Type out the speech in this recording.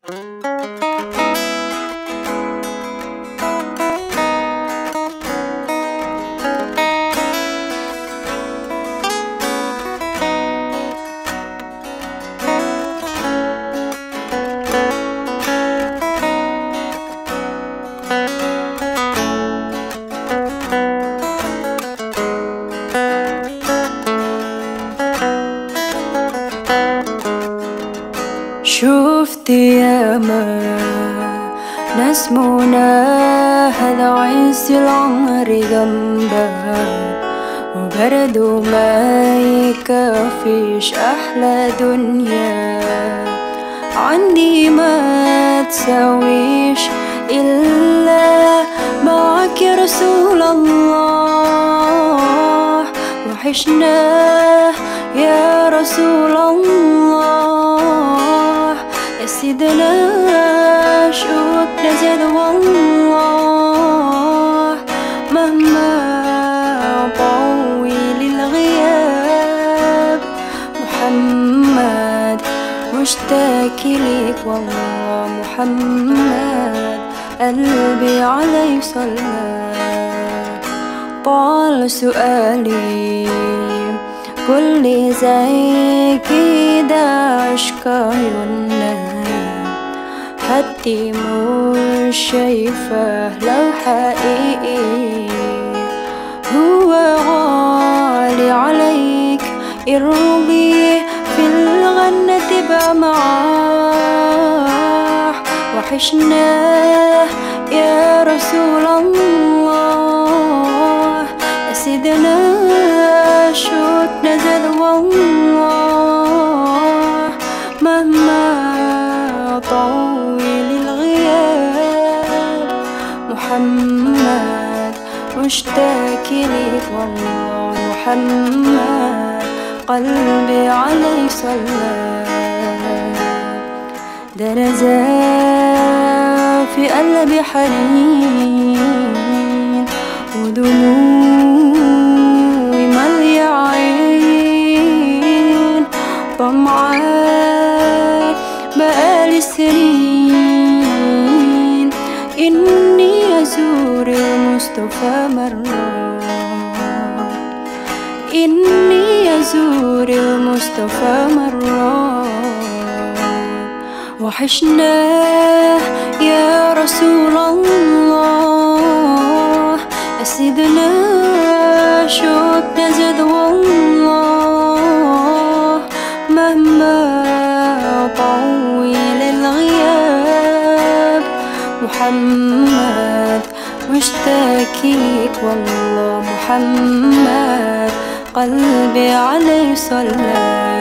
شفت ياما ناس منى هذا عز العمر جنبها وبرضه ما يكفيش أحلى دنيا عندي ما تساويش إلا معك يا رسول الله وحشنا يا رسول الله يا سيدنا شوقنا زاد والله مهما طويل الغياب محمد مشتاق ليك والله محمد قلبي عليه صلى طال سؤالي كل زي كده عشق عيوننا حتى مش شايفة لو حقيقي هو غالي عليك ارغي في الغنة تبقى معاه وحشناه يا رسول الله يا سيدنا شوقنا زاد والله مهما طول الغياب محمد مشتاق ليك والله محمد قلبي عليه صلى ده نزل في قلبي حنين ودموعي مالية عين طمعان بقالي سنين إني أزور المصطفى مرة إني أزور المصطفى مرة وحشناه يا رسول الله يا سيدنا شوقنا زاد والله مهما طويل الغياب محمد مشتاق ليك والله محمد قلبي عليه صلى